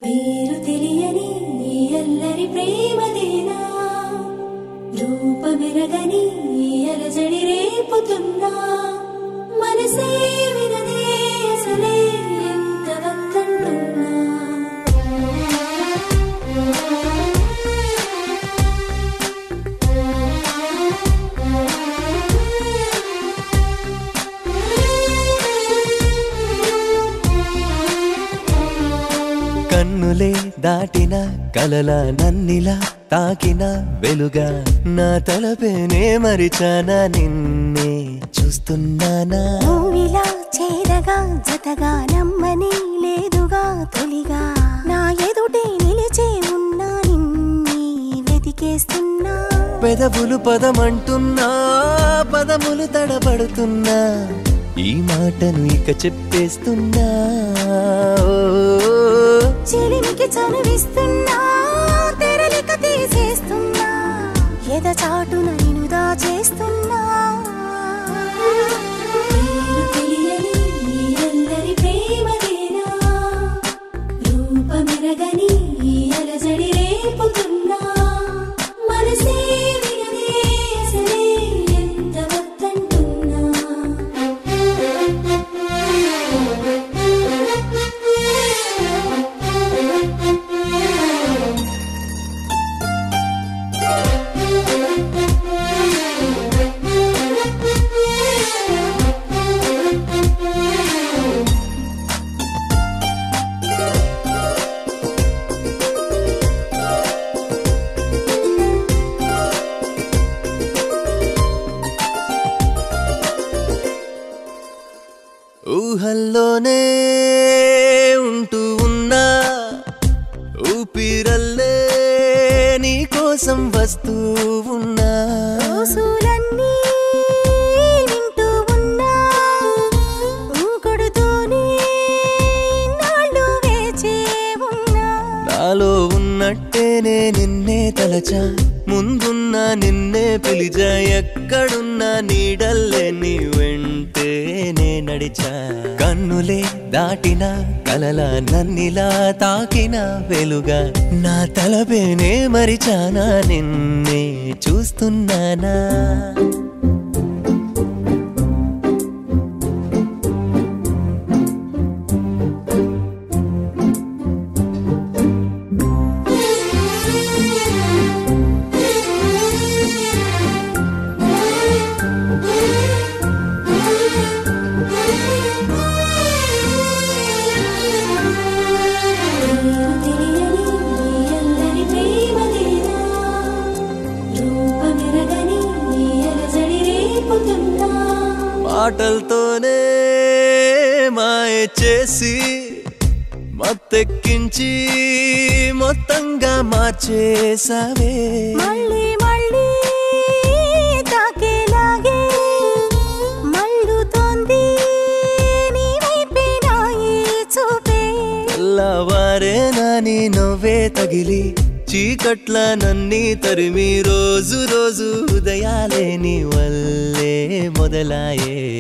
పేరు తెలియని ఈ అల్లరి ప్రేమదేనా రూపమెరగని ఈ అలజడి రేపుతున్నా మనసే వినదే అసలే ఎంత వద్దంటున్నా కన్నులే దాటిన కలల నన్నిలా తాకిన వెలుగా నా తలపేనే మరిచానా నిన్నే చూస్తున్నానా నువ్విలా చేరగా జతగా నమ్మని లేదుగా తొలిగా నా ఎదుటే నిలిచే ఉన్నా నిన్నే వెతికేస్తున్నా పెదవులు పదమంటున్నా పదములు తడబడుతున్నా ఈ మాటను ఇక చెప్పేస్తున్నా ఓ, చిలిమికి చనువిస్తున్నా తెరలిక తీసేస్తున్నా ఎద చాటున నిన్ను దాచేస్తున్నా పేరు తెలియని ఈ అల్లరి ప్రేమదేనా రూపమెరగని ఈ అలజడి రేపుతున్నా మనసే వినదే అసలే ఎంత వద్దంటున్నా ఊహల్లోనే ఉంటూ ఉన్నా ఊపిరల్లే నీ కోసం వస్తూ ఉన్నా రోజులన్నీ వింటూ ఉన్నా ఊగుడుతోనే నాళ్ళు వేచే ఉన్నా నాలో ఉన్నట్టేనే నిన్నే తలచా ముందున్న నిన్నే పిలిచా ఎక్కడున్నా నీడల్లే నీ వెంటే నే నడిచా కన్నులే దాటిన కలల నన్నిలా తాకిన వెలుగా నా తలపేనే మరిచానా నిన్నే చూస్తున్నానా పేరు తెలియని ఈ అల్లరి ప్రేమదేనా రూపమెరగని ఈ అలజడి రేపుతున్నా మాటలతోనే మాయ చేసి మత్తెక్కించి మొత్తంగా మార్చేసావే మళ్ళీ మళ్ళీ తాకేలాగే మళ్ళుతోంది నీ వైపే నా ఈ చూపే తెల్లవారే నాని నవ్వే తగిలి చీకట్ల నన్ని తరిమి రోజు రోజు ఉదయాలే నీ వల్లే మొదలాయే